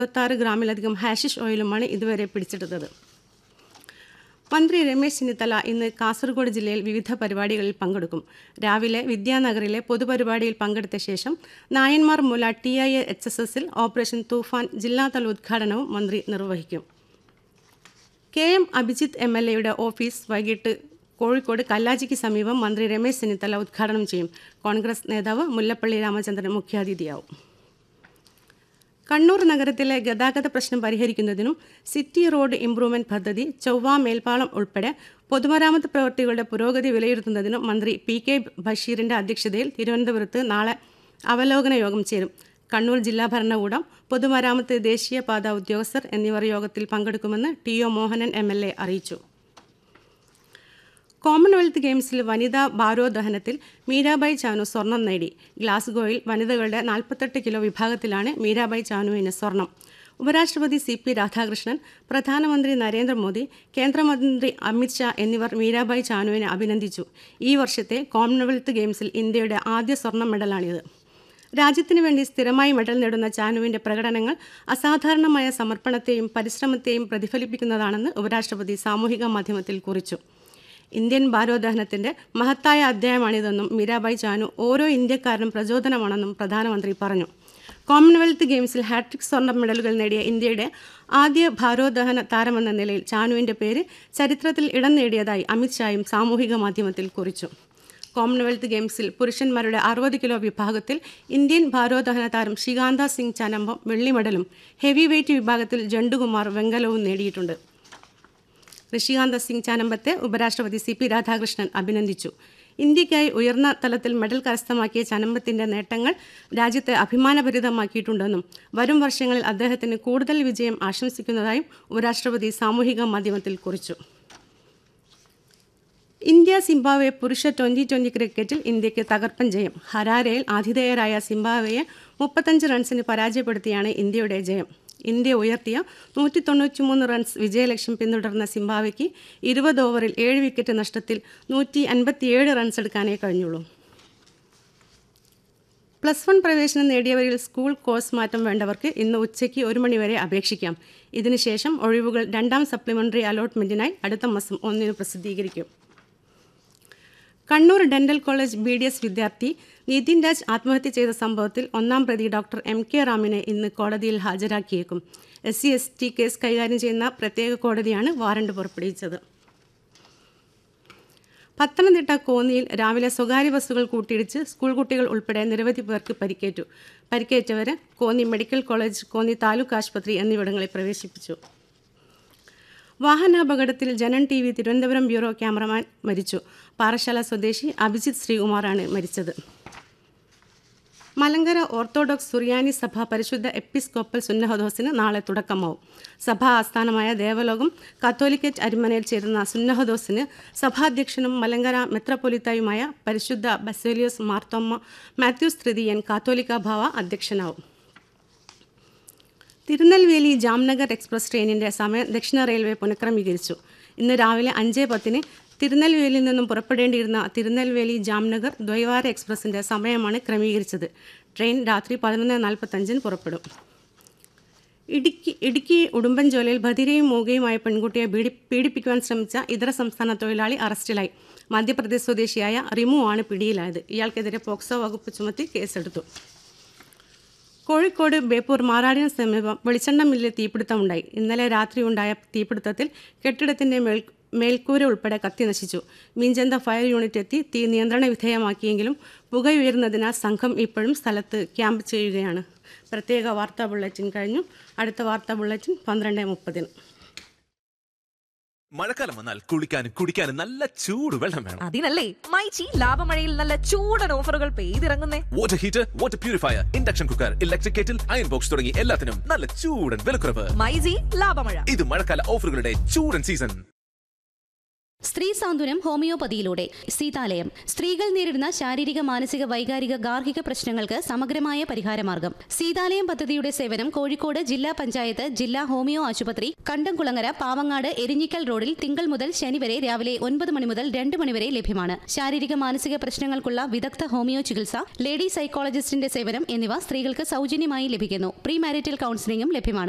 ഇരുപത്താറ് ഗ്രാമിലധികം ഹാഷിഷ് ഓയിലുമാണ് ഇതുവരെ പിടിച്ചെടുത്തത് മന്ത്രി രമേശ് ചെന്നിത്തല ഇന്ന് കാസർഗോഡ് ജില്ലയിൽ വിവിധ പരിപാടികളിൽ പങ്കെടുക്കും രാവിലെ വിദ്യാനഗറിലെ പൊതുപരിപാടിയിൽ പങ്കെടുത്ത ശേഷം നായന്മാർ മുല ടി ഐ എച്ച് എസ് എസിൽ ഓപ്പറേഷൻ തൂഫാൻ ജില്ലാതല ഉദ്ഘാടനവും മന്ത്രി നിർവഹിക്കും K M Abhijith M L എയുടെ ഓഫീസ് വൈകിട്ട് കോഴിക്കോട് കല്ലാജിക്ക് സമീപം മന്ത്രി രമേശ് ചെന്നിത്തല ഉദ്ഘാടനം ചെയ്യും കോൺഗ്രസ് നേതാവ് മുല്ലപ്പള്ളി രാമചന്ദ്രൻ മുഖ്യാതിഥിയാവും കണ്ണൂർ നഗരത്തിലെ ഗതാഗത പ്രശ്നം പരിഹരിക്കുന്നതിനും സിറ്റി റോഡ് ഇംപ്രൂവ്മെന്റ് പദ്ധതി ചൊവ്വ മേൽപ്പാളം ഉൾപ്പെടെ പൊതുമരാമത്ത് പ്രവൃത്തികളുടെ പുരോഗതി വിലയിരുത്തുന്നതിനും മന്ത്രി പി കെ ബഷീറിന്റെ അധ്യക്ഷതയിൽ തിരുവനന്തപുരത്ത് നാളെ അവലോകന യോഗം ചേരും കണ്ണൂർ ജില്ലാ ഭരണകൂടം പൊതുമരാമത്ത് ദേശീയപാത ഉദ്യോഗസ്ഥർ എന്നിവർ യോഗത്തിൽ പങ്കെടുക്കുമെന്ന് T O Mohanan M L A അറിയിച്ചു കോമൺവെൽത്ത് ഗെയിംസിൽ വനിതാ ഭാരോദ്വഹനത്തിൽ മീരാബായി ചാനു സ്വർണം നേടി ഗ്ലാസ്ഗോയിൽ വനിതകളുടെ നാൽപ്പത്തെട്ട് കിലോ വിഭാഗത്തിലാണ് മീരാബായി ചാനുവിന് സ്വർണം ഉപരാഷ്ട്രപതി സി പി രാധാകൃഷ്ണൻ പ്രധാനമന്ത്രി നരേന്ദ്രമോദി കേന്ദ്രമന്ത്രി അമിത്ഷാ എന്നിവർ മീരാബായി ചാനുവിനെ അഭിനന്ദിച്ചു ഈ വർഷത്തെ കോമൺവെൽത്ത് ഗെയിംസിൽ ഇന്ത്യയുടെ ആദ്യ സ്വർണ്ണ മെഡലാണിത് രാജ്യത്തിനു വേണ്ടി സ്ഥിരമായി മെഡൽ നേടുന്ന ചാനുവിന്റെ പ്രകടനങ്ങൾ അസാധാരണമായ സമർപ്പണത്തെയും പരിശ്രമത്തെയും പ്രതിഫലിപ്പിക്കുന്നതാണെന്ന് ഉപരാഷ്ട്രപതി സാമൂഹിക മാധ്യമത്തിൽ കുറിച്ചു ഇന്ത്യൻ ഭാരോദ്വഹനത്തിന്റെ മഹത്തായ അധ്യായമാണിതെന്നും മീരാബായി ചാനു ഓരോ ഇന്ത്യക്കാരനും പ്രചോദനമാണെന്നും പ്രധാനമന്ത്രി പറഞ്ഞു കോമൺവെൽത്ത് ഗെയിംസിൽ ഹാട്രിക് സ്വർണ്ണ മെഡലുകൾ നേടിയ ഇന്ത്യയുടെ ആദ്യ ഭാരോദ്വഹന താരമെന്ന നിലയിൽ ചാനുവിന്റെ പേര് ചരിത്രത്തിൽ ഇടം നേടിയതായി അമിത്ഷായും സാമൂഹിക മാധ്യമത്തിൽ കുറിച്ചു കോമൺവെൽത്ത് ഗെയിംസിൽ പുരുഷന്മാരുടെ അറുപത് കിലോ വിഭാഗത്തിൽ ഇന്ത്യൻ ഭാരോദ്വഹന താരം ശികാന്ത സിംഗ് ചനമ്പം വെള്ളി മെഡലും ഹെവി വെയ്റ്റ് വിഭാഗത്തിൽ ജണ്ടുകുമാർ വെങ്കലവും നേടിയിട്ടുണ്ട് ഋഷികാന്ത സിംഗ് ചാനമ്പത്തെ ഉപരാഷ്ട്രപതി സി പി രാധാകൃഷ്ണൻ അഭിനന്ദിച്ചു ഇന്ത്യയ്ക്കായി ഉയർന്ന തലത്തിൽ മെഡൽ കരസ്ഥമാക്കിയ ചനമ്പത്തിന്റെ നേട്ടങ്ങൾ രാജ്യത്തെ അഭിമാനഭരിതമാക്കിയിട്ടുണ്ടെന്നും വരും വർഷങ്ങളിൽ അദ്ദേഹത്തിന് കൂടുതൽ വിജയം ആശംസിക്കുന്നതായും ഉപരാഷ്ട്രപതി സാമൂഹിക മാധ്യമത്തിൽ കുറിച്ചു ഇന്ത്യ സിംബാബ്വെ പുരുഷ ട്വന്റി ട്വന്റി ക്രിക്കറ്റിൽ ഇന്ത്യയ്ക്ക് തകർപ്പൻ ജയം ഹരാരയിൽ ആതിഥേയരായ സിംബാബ്വെയെ മുപ്പത്തഞ്ച് റൺസിന് പരാജയപ്പെടുത്തിയാണ് ഇന്ത്യയുടെ ജയം ഇന്ത്യ ഉയർത്തിയ നൂറ്റി തൊണ്ണൂറ്റിമൂന്ന് റൺസ് വിജയലക്ഷ്യം പിന്തുടർന്ന സിംബാബ്വെക്ക് ഇരുപത് ഓവറിൽ ഏഴ് വിക്കറ്റ് നഷ്ടത്തിൽ നൂറ്റി അൻപത്തിയേഴ് റൺസ് എടുക്കാനേ കഴിഞ്ഞുള്ളൂ പ്ലസ് വൺ പ്രവേശനം നേടിയവരിൽ സ്കൂൾ കോഴ്സ് മാറ്റം വേണ്ടവർക്ക് ഇന്ന് ഉച്ചയ്ക്ക് ഒരു മണിവരെ അപേക്ഷിക്കാം ഇതിനുശേഷം ഒഴിവുകൾ രണ്ടാം സപ്ലിമെന്ററി അലോട്ട്മെന്റിനായി അടുത്ത മാസം ഒന്നിന് പ്രസിദ്ധീകരിക്കും Kannur dental college B D S വിദ്യാർത്ഥി നിതിൻ രാജ് ആത്മഹത്യ ചെയ്ത സംഭവത്തിൽ ഒന്നാം പ്രതി ഡോക്ടർ എം കെ റാമിനെ ഇന്ന് കോടതിയിൽ ഹാജരാക്കിയേക്കും S C S T case കൈകാര്യം ചെയ്യുന്ന പ്രത്യേക കോടതിയാണ് വാറണ്ട് പുറപ്പെടുവിച്ചത് പത്തനംതിട്ട കോന്നിയിൽ രാവിലെ സ്വകാര്യ ബസ്സുകൾ കൂട്ടിയിടിച്ച് സ്കൂൾ കുട്ടികൾ ഉൾപ്പെടെ നിരവധി പേർക്ക് പരിക്കേറ്റു പരിക്കേറ്റവരെ കോന്നി മെഡിക്കൽ കോളേജ് കോന്നി താലൂക്ക് ആശുപത്രി എന്നിവിടങ്ങളിൽ പ്രവേശിപ്പിച്ചു വാഹനാപകടത്തിൽ Janan T V Thiruvananthapuram bureau cameraman മരിച്ചു പാറശാല സ്വദേശി അഭിജിത്ത് ശ്രീകുമാറാണ് മരിച്ചത് മലങ്കര ഓർത്തഡോക്സ് സുറിയാനി സഭ പരിശുദ്ധ എപ്പിസ്കോപ്പൽ സുന്നഹദോസിന് നാളെ തുടക്കമാവും സഭാ ആസ്ഥാനമായ ദേവലോകം കത്തോലിക്കറ്റ് അരിമനയിൽ ചേരുന്ന സുന്നഹദോസിന് സഭാധ്യക്ഷനും മലങ്കര മെത്രപ്പൊലിത്തായുമായ പരിശുദ്ധ ബസേലിയോസ് മാർത്തോമ്മ മാത്യൂസ് തൃതീയൻ കാത്തോലിക്ക ഭാവ അധ്യക്ഷനാവും തിരുനെൽവേലി ജാംനഗർ എക്സ്പ്രസ് ട്രെയിനിന്റെ സമയം ദക്ഷിണ റെയിൽവേ പുനഃക്രമീകരിച്ചു ഇന്ന് രാവിലെ അഞ്ച് പത്തിന് തിരുനെൽവേലിയിൽ നിന്നും പുറപ്പെടേണ്ടിയിരുന്ന തിരുനെൽവേലി ജാംനഗർ ദ്വൈവാര എക്സ്പ്രസിന്റെ സമയമാണ് ക്രമീകരിച്ചത് ട്രെയിൻ രാത്രി പതിനൊന്ന് നാൽപ്പത്തഞ്ചിന് പുറപ്പെടും ഇടുക്കി ഇടുക്കി ഉടുമ്പൻചോലയിൽ ബധിരയും മൂകയുമായ പെൺകുട്ടിയെ പീഡി പീഡിപ്പിക്കുവാൻ ശ്രമിച്ച ഇതര സംസ്ഥാന തൊഴിലാളി അറസ്റ്റിലായി മധ്യപ്രദേശ് സ്വദേശിയായ റിമു ആണ് പിടിയിലായത് ഇയാൾക്കെതിരെ പോക്സോ വകുപ്പ് ചുമത്തി കേസെടുത്തു കോഴിക്കോട് ബേപ്പൂർ മാറാടിന് സമീപം വെളിച്ചെണ്ണ മില്ലിൽ തീപിടുത്തമുണ്ടായി ഇന്നലെ രാത്രി ഉണ്ടായ തീപിടുത്തത്തിൽ കെട്ടിടത്തിന്റെ മേൽ മേൽക്കൂര ഉൾപ്പെടെ കത്തി നശിച്ചു മീഞ്ചന്ത ഫയർ യൂണിറ്റ് എത്തി തീ നിയന്ത്രണ വിധേയമാക്കിയെങ്കിലും പുകയുയരുന്നതിനാൽ സംഘം ഇപ്പോഴും സ്ഥലത്ത് ക്യാമ്പ് ചെയ്യുകയാണ് പ്രത്യേക വാർത്താ ബുള്ളറ്റിൻ കഴിഞ്ഞു അടുത്ത വാർത്താ ബുള്ളറ്റിൻ പന്ത്രണ്ട് മുപ്പതിന് മഴക്കാലം വന്നാൽ കുളിക്കാനും കുടിക്കാനും നല്ല ചൂട് വെള്ളം വേണം അതിനല്ലേ മൈച്ചി ലാഭമഴയിൽ നല്ല ചൂടൻ ഓഫറുകൾ പെയ്തിറങ്ങുന്നേ water heater water purifier induction cooker electric kettle iron box തുടങ്ങി എല്ലാത്തിനും നല്ല ചൂടൻ വിലക്കുറവ് മൈജി ലാഭമഴ ഇത് മഴക്കാല ഓഫറുകളുടെ ചൂടൻ സീസൺ സ്ത്രീ സാന്ത്വനം ഹോമിയോപ്പതിയിലൂടെ സീതാലയം സ്ത്രീകൾ നേരിടുന്ന ശാരീരിക മാനസിക വൈകാരിക ഗാർഹിക പ്രശ്നങ്ങൾക്ക് സമഗ്രമായ പരിഹാരമാർഗം സീതാലയം പദ്ധതിയുടെ സേവനം കോഴിക്കോട് ജില്ലാ പഞ്ചായത്ത് ജില്ലാ ഹോമിയോ ആശുപത്രി കണ്ടംകുളങ്ങര പാവങ്ങാട് എരിഞ്ഞിക്കൽ റോഡിൽ തിങ്കൾ മുതൽ ശനി വരെ രാവിലെ ഒൻപത് മണി മുതൽ രണ്ട് മണിവരെ ലഭ്യമാണ് ശാരീരിക മാനസിക പ്രശ്നങ്ങൾക്കുള്ള വിദഗ്ധ ഹോമിയോ ചികിത്സ ലേഡി സൈക്കോളജിസ്റ്റിന്റെ സേവനം എന്നിവ സ്ത്രീകൾക്ക് സൗജന്യമായി ലഭിക്കുന്നു പ്രീ മാരിറ്റൽ കൌൺസിലിംഗും ലഭ്യമാണ്